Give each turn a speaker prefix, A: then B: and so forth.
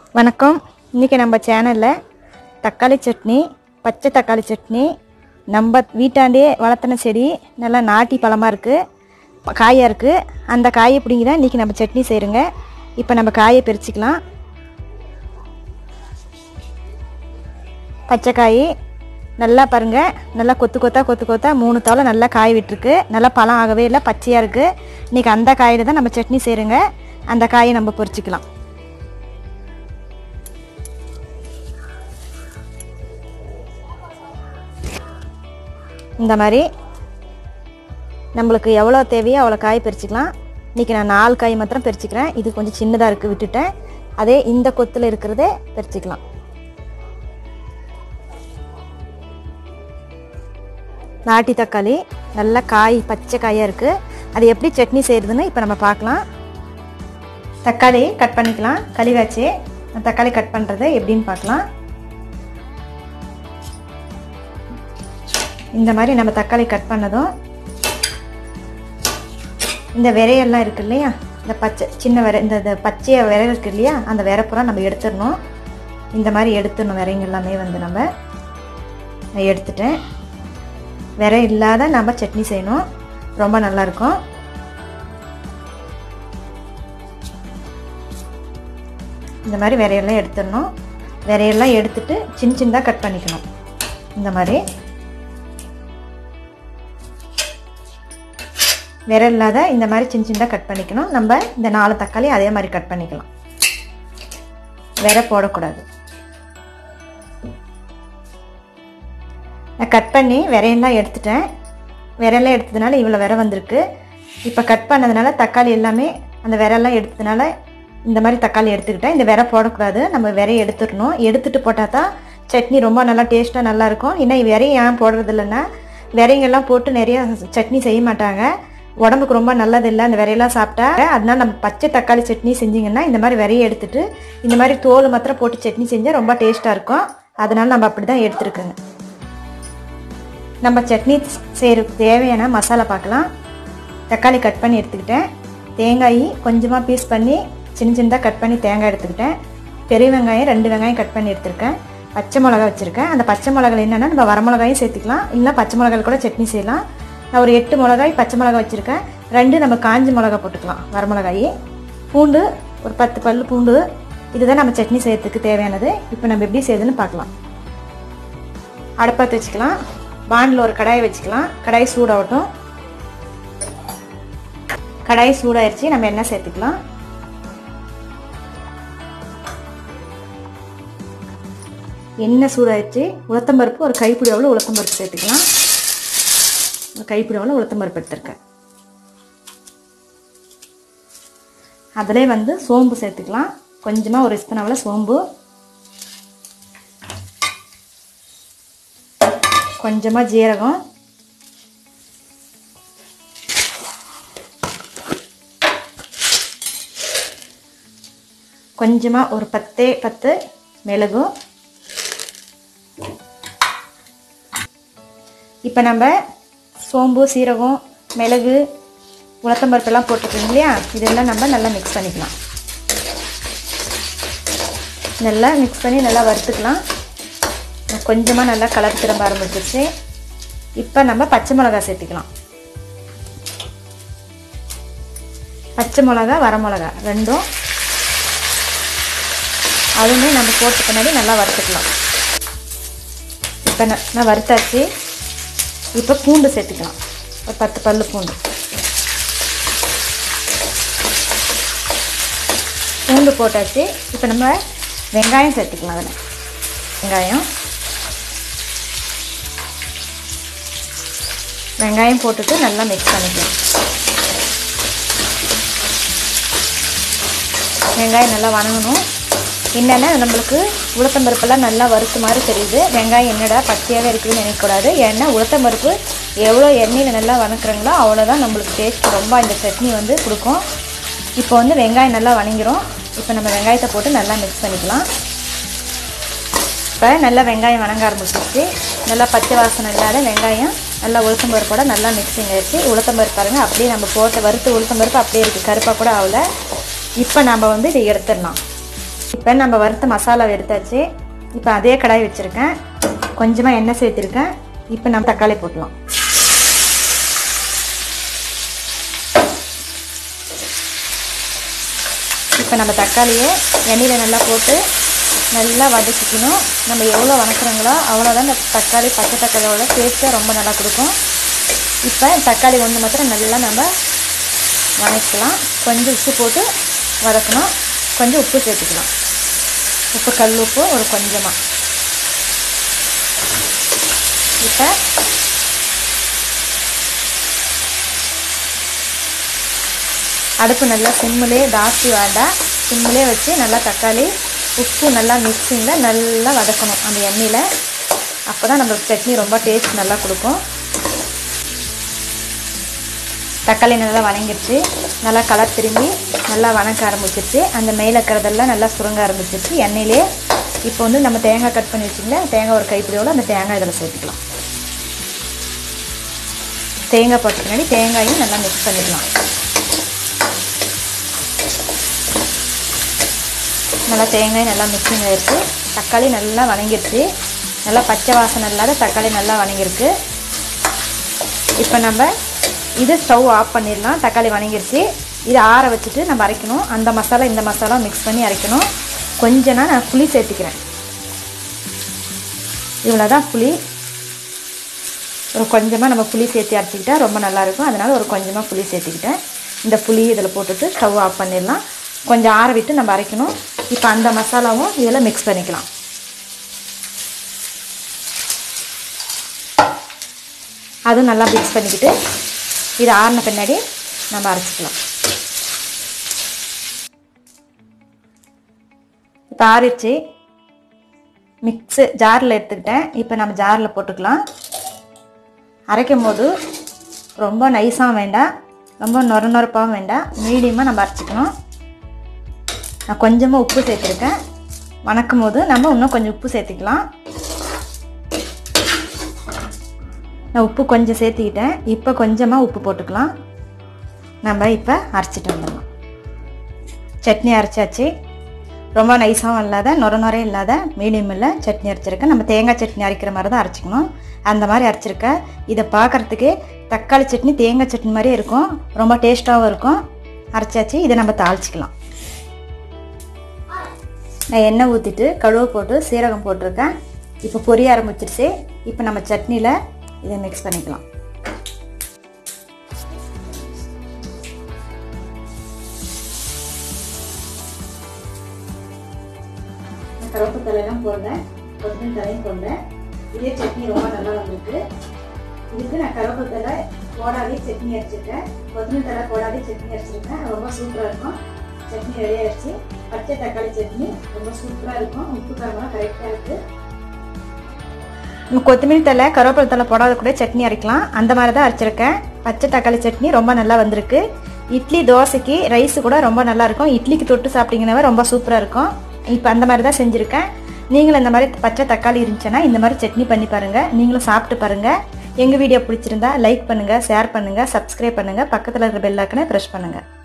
A: வணக்கம் இன்றைக்கி நம்ம சேனலில் தக்காளி சட்னி பச்சை தக்காளி சட்னி நம்ம வீட்டாண்டே வளர்த்துன செடி நல்லா நாட்டி பழமாக இருக்குது காயாக இருக்குது அந்த காயை பிடிங்கி தான் இன்றைக்கி நம்ம சட்னி செய்கிறோங்க இப்போ நம்ம காயை பிரிச்சுக்கலாம் பச்சைக்காய் நல்லா பாருங்கள் நல்லா கொத்து கொத்தா கொத்து கொத்தா மூணு தவளை நல்லா காய் விட்டுருக்கு நல்லா பழம் ஆகவே இல்லை பச்சையாக இருக்குது இன்றைக்கி அந்த காயில் தான் நம்ம சட்னி செய்கிறோங்க அந்த காயை நம்ம பொரிச்சிக்கலாம் இந்த மாதிரி நம்மளுக்கு எவ்வளோ தேவையோ அவ்வளோ காய் பறிச்சுக்கலாம் இன்றைக்கி நான் நாலு காய் மாத்திரம் பறிச்சுக்கிறேன் இது கொஞ்சம் சின்னதாக இருக்குது விட்டுட்டேன் அதே இந்த கொத்தில் இருக்கிறதே பறிச்சுக்கலாம் நாட்டி தக்காளி நல்லா காய் பச்சை காயாக இருக்குது அது எப்படி சட்னி செய்கிறதுன்னு இப்போ நம்ம பார்க்கலாம் தக்காளி கட் பண்ணிக்கலாம் கழிவாச்சு தக்காளி கட் பண்ணுறது எப்படின்னு பார்க்கலாம் இந்த மாதிரி நம்ம தக்காளி கட் பண்ணதும் இந்த விரையெல்லாம் இருக்கு இல்லையா இந்த பச்சை சின்ன விரை இந்த இந்த பச்சைய விரை இருக்கு இல்லையா அந்த விரைப்புறம் நம்ம எடுத்துடணும் இந்த மாதிரி எடுத்துடணும் விரைங்க எல்லாமே வந்து நம்ம நான் எடுத்துட்டேன் விரை இல்லாத நம்ம சட்னி செய்யணும் ரொம்ப நல்லாயிருக்கும் இந்த மாதிரி விரையெல்லாம் எடுத்துடணும் விரையெல்லாம் எடுத்துட்டு சின்ன சின்னதாக கட் பண்ணிக்கணும் இந்த மாதிரி விரல் இல்லாத இந்த மாதிரி சின்ன சின்னதாக கட் பண்ணிக்கணும் நம்ம இந்த நாலு தக்காளி அதே மாதிரி கட் பண்ணிக்கலாம் விரை போடக்கூடாது நான் கட் பண்ணி விரையெல்லாம் எடுத்துட்டேன் விரையெல்லாம் எடுத்ததுனால இவ்வளோ விரை வந்திருக்கு இப்போ கட் பண்ணதுனால தக்காளி எல்லாமே அந்த விரெல்லாம் எடுத்ததுனால இந்த மாதிரி தக்காளி எடுத்துக்கிட்டேன் இந்த விரை போடக்கூடாது நம்ம விரைய எடுத்துடணும் எடுத்துட்டு போட்டால் தான் சட்னி ரொம்ப நல்லா டேஸ்ட்டாக நல்லாயிருக்கும் இன்னும் விரைய ஏன் போடுறது இல்லைன்னா விரைங்கெல்லாம் போட்டு நிறைய சட்னி செய்ய மாட்டாங்க உடம்புக்கு ரொம்ப நல்லது இல்லை அந்த விரையெல்லாம் சாப்பிட்டா அதனால நம்ம பச்சை தக்காளி சட்னி செஞ்சிங்கன்னா இந்த மாதிரி விரைய எடுத்துட்டு இந்த மாதிரி தோல் மாத்திரம் போட்டு சட்னி செஞ்சால் ரொம்ப டேஸ்ட்டாக இருக்கும் அதனால நம்ம அப்படி தான் எடுத்துருக்குங்க நம்ம சட்னி செய்கிறதுக்கு தேவையான மசாலா பார்க்கலாம் தக்காளி கட் பண்ணி எடுத்துக்கிட்டேன் தேங்காய் கொஞ்சமாக பீஸ் பண்ணி சின்ன சின்னதாக கட் பண்ணி தேங்காய் எடுத்துக்கிட்டேன் பெரிய வெங்காயம் ரெண்டு வெங்காயம் கட் பண்ணி எடுத்திருக்கேன் பச்சை மிளகா வச்சுருக்கேன் அந்த பச்சை மிளகாயில் என்னென்னா நம்ம வரமிளகாயும் சேர்த்துக்கலாம் இல்லை பச்சை மிளகாயில் கூட சட்னி செய்யலாம் நான் ஒரு எட்டு மிளகாய் பச்சை மிளகாய் வச்சுருக்கேன் ரெண்டு நம்ம காஞ்சி மிளகா போட்டுக்கலாம் வரமிளகாய் பூண்டு ஒரு பத்து பல் பூண்டு இதுதான் நம்ம சட்னி செய்யறதுக்கு தேவையானது இப்போ நம்ம எப்படி செய்யுதுன்னு பார்க்கலாம் அடுப்பத்து வச்சுக்கலாம் பாண்டில் ஒரு கடாயை வச்சுக்கலாம் கடாய் சூடாகட்டும் கடாய் சூடாயிருச்சு நம்ம எண்ணெய் சேர்த்துக்கலாம் எண்ணெய் சூடாயிருச்சு உளுத்தம்பருப்பு ஒரு கைப்பிடி அவ்வளோ உளுத்தம்பருப்பு சேர்த்துக்கலாம் ஒரு கைப்பிடி அவ்வளோ உளுத்தம்பருப்பு எடுத்திருக்கேன் அதிலே வந்து சோம்பு சேர்த்துக்கலாம் கொஞ்சமாக ஒரு ஸ்பூன் அவ்வளோ சோம்பு கொஞ்சமாக ஜீரகம் கொஞ்சமாக ஒரு பத்தே பத்து மிளகு இப்போ நம்ம சோம்பு சீரகம் மிளகு உளுத்தம்பருப்பெல்லாம் போட்டுருக்கோம் இல்லையா இதெல்லாம் நம்ம நல்லா மிக்ஸ் பண்ணிக்கலாம் நல்லா மிக்ஸ் பண்ணி நல்லா வறுத்துக்கலாம் கொஞ்சமாக நல்லா கலர் திரும்ப ஆரம்பிச்சிருச்சு இப்போ நம்ம பச்சை மிளகா சேர்த்துக்கலாம் பச்சை மிளகா வர மிளகா ரெண்டும் அதுவுமே நம்ம போட்ட பின்னாடி நல்லா வறுத்துக்கலாம் இப்போ நான் வறுத்தாச்சு இப்போ பூண்டு சேர்த்துக்கலாம் ஒரு பத்து பல்லு பூண்டு பூண்டு போட்டாச்சு இப்போ நம்ம வெங்காயம் சேர்த்துக்கலாம் அதில் வெங்காயம் வெங்காயம் போட்டுட்டு நல்லா மிக்ஸ் பண்ணிக்கலாம் வெங்காயம் நல்லா வணங்கணும் என்னென்னா நம்மளுக்கு உளுத்தம்பருப்பெல்லாம் நல்லா வறுத்த மாதிரி தெரியுது வெங்காயம் என்னடா பச்சையாகவே இருக்குதுன்னு நினைக்கக்கூடாது ஏன்னா உளுத்தம்பருப்பு எவ்வளோ எண்ணெயில் நல்லா வணக்குறாங்களோ அவ்வளோதான் நம்மளுக்கு டேஸ்ட் ரொம்ப இந்த சட்னி வந்து கொடுக்கும் இப்போ வந்து வெங்காயம் நல்லா வணங்கிரும் இப்போ நம்ம வெங்காயத்தை போட்டு நல்லா மிக்ஸ் பண்ணிக்கலாம் இப்போ நல்லா வெங்காயம் வணங்க ஆரம்பிச்சிருச்சு நல்லா பச்சை வாசனை இல்லாத வெங்காயம் நல்லா உளுத்தம்பருப்போட நல்லா மிக்சிங் ஆயிடுச்சு உளுத்தம்பருப்பு பாருங்கள் அப்படியே நம்ம போட்ட வறுத்து உளுத்தம்பருப்பு அப்படியே இருக்குது கருப்பாக கூட ஆகல இப்போ நம்ம வந்து இதை எடுத்துடலாம் இப்போ இப்போ நம்ம வறுத்த மசாலாவை எடுத்தாச்சு இப்போ அதே கடாய் வச்சுருக்கேன் கொஞ்சமாக எண்ணெய் சேர்த்துருக்கேன் இப்போ நம்ம தக்காளி போட்டலாம் இப்போ நம்ம தக்காளியை எண்ணெயில் நல்லா போட்டு நல்லா வதக்கிக்கணும் நம்ம எவ்வளோ வதக்குறோங்களோ அவ்வளோதான் இந்த தக்காளி பச்சை தக்காளியோட டேஸ்ட்டாக ரொம்ப நல்லா கொடுக்கும் இப்போ தக்காளி ஒன்று மாத்திரம் நல்லா நம்ம வதக்கலாம் கொஞ்சம் உப்பு போட்டு வதக்கணும் கொஞ்சம் உப்பு சேர்த்துக்கலாம் உப்பு கல் உப்பு ஒரு கொஞ்சமாக இப்போ அடுப்பு நல்லா சிம்மிலே ஜாஸ்தி வேண்டாம் சிம்மிலே வச்சு நல்லா தக்காளி உப்பு நல்லா மிக்சிங்கில் நல்லா வதக்கணும் அந்த எண்ணெயில் அப்போ தான் நம்மளுக்கு சட்னி ரொம்ப டேஸ்ட் நல்லா கொடுக்கும் தக்காளி நல்லா வணங்கிடுச்சு நல்லா கலர் திரும்பி நல்லா வணக்க ஆரம்பிச்சிருச்சு அந்த மேலே இருக்கிறதெல்லாம் நல்லா சுருங்க ஆரம்பிச்சிருச்சு எண்ணெயிலே இப்போ வந்து நம்ம தேங்காய் கட் பண்ணி வச்சுங்களேன் தேங்காய் ஒரு கைப்பிடியோட அந்த தேங்காய் இதில் சேர்த்துக்கலாம் தேங்காய் போட்ட பின்னாடி தேங்காயும் நல்லா மிக்ஸ் பண்ணிக்கலாம் நல்லா தேங்காய் நல்லா மிக்சிங் ஆயிடுச்சு தக்காளி நல்லா வணங்கிடுச்சு நல்லா பச்சை வாசனை இல்லாத தக்காளி நல்லா வணங்கிருக்கு இப்போ நம்ம இது ஸ்டவ் ஆஃப் பண்ணிடலாம் தக்காளி வணங்கிடுச்சு இதை ஆற வச்சுட்டு நம்ம அரைக்கணும் அந்த மசாலா இந்த மசாலா மிக்ஸ் பண்ணி அரைக்கணும் கொஞ்ச நாள் நான் புளி சேர்த்துக்கிறேன் இவ்வளோ தான் புளி ஒரு கொஞ்சமாக நம்ம புளி சேர்த்து அரைச்சிக்கிட்டா ரொம்ப நல்லாயிருக்கும் அதனால் ஒரு கொஞ்சமாக புளி சேர்த்துக்கிட்டேன் இந்த புளி இதில் போட்டுட்டு ஸ்டவ் ஆஃப் பண்ணிடலாம் கொஞ்சம் ஆற விட்டு நம்ம அரைக்கணும் இப்போ அந்த மசாலாவும் இதில் மிக்ஸ் பண்ணிக்கலாம் அதுவும் நல்லா மிக்ஸ் பண்ணிக்கிட்டு இது ஆறின பின்னாடி நம்ம அரைச்சிக்கலாம் இப்போ ஆறிடுச்சு மிக்ஸு ஜாரில் எடுத்துக்கிட்டேன் இப்போ நம்ம ஜாரில் போட்டுக்கலாம் அரைக்கும் போது ரொம்ப நைஸாகவும் வேண்டாம் ரொம்ப நொர நொரப்பாகவும் வேண்டாம் மீடியமாக நம்ம அரைச்சிக்கணும் நான் கொஞ்சமாக உப்பு சேர்த்துருக்கேன் வணக்கும் போது நம்ம இன்னும் கொஞ்சம் உப்பு சேர்த்துக்கலாம் நான் உப்பு கொஞ்சம் சேர்த்துக்கிட்டேன் இப்போ கொஞ்சமாக உப்பு போட்டுக்கலாம் நம்ம இப்போ அரைச்சிட்டு வந்துடலாம் சட்னி அரைச்சாச்சு ரொம்ப நைஸாகவும் இல்லாத நொர நொரையும் இல்லாத மீடியமில் சட்னி அரைச்சிருக்கேன் நம்ம தேங்காய் சட்னி அரைக்கிற மாதிரி தான் அரைச்சிக்கணும் அந்த மாதிரி அரைச்சிருக்கேன் இதை பார்க்குறதுக்கு தக்காளி சட்னி தேங்காய் சட்னி மாதிரியே இருக்கும் ரொம்ப டேஸ்ட்டாகவும் இருக்கும் அரைச்சாச்சு இதை நம்ம தாளிச்சிக்கலாம் நான் எண்ணெய் ஊற்றிட்டு கழுவு போட்டு சீரகம் போட்டிருக்கேன் இப்போ பொரிய ஆரம்பிச்சிருச்சு இப்போ நம்ம சட்னியில் இதை மிக்ஸ் பண்ணிக்கலாம் கருப்பு தலையெல்லாம் போடுறேன் கொத்தமல்லி தலையும் போடுறேன் இதே சட்னி ரொம்ப நல்லா வந்திருக்கு இதுக்கு நான் கருப்பு தலை போடாதே சட்னி அரைச்சிருக்கேன் கொத்தமல்லி தலை போடாதே சட்னி அரைச்சிருக்கேன் ரொம்ப சூப்பராக இருக்கும் சட்னி ரெடி ஆயிடுச்சு பச்சை தக்காளி சட்னி ரொம்ப சூப்பராக இருக்கும் உப்பு காரமெல்லாம் கரெக்டாக இருக்குது கொத்தமல்லி தலை கருவேப்பிலை தலை போடாத கூட சட்னி அரைக்கலாம் அந்த மாதிரி தான் அரைச்சிருக்கேன் பச்சை தக்காளி சட்னி ரொம்ப நல்லா வந்திருக்கு இட்லி தோசைக்கு ரைஸ் கூட ரொம்ப நல்லா இருக்கும் இட்லிக்கு தொட்டு சாப்பிட்டீங்கன்னா ரொம்ப சூப்பராக இருக்கும் இப்போ அந்த மாதிரி தான் செஞ்சுருக்கேன் நீங்களும் இந்த மாதிரி பச்சை தக்காளி இருந்துச்சுன்னா இந்த மாதிரி சட்னி பண்ணி பாருங்கள் நீங்களும் சாப்பிட்டு பாருங்கள் எங்கள் வீடியோ பிடிச்சிருந்தா லைக் பண்ணுங்கள் ஷேர் பண்ணுங்கள் சப்ஸ்கிரைப் பண்ணுங்கள் பக்கத்தில் இருக்கிற பெல் ஐக்கனை ப்ரெஸ் பண்ணுங்கள்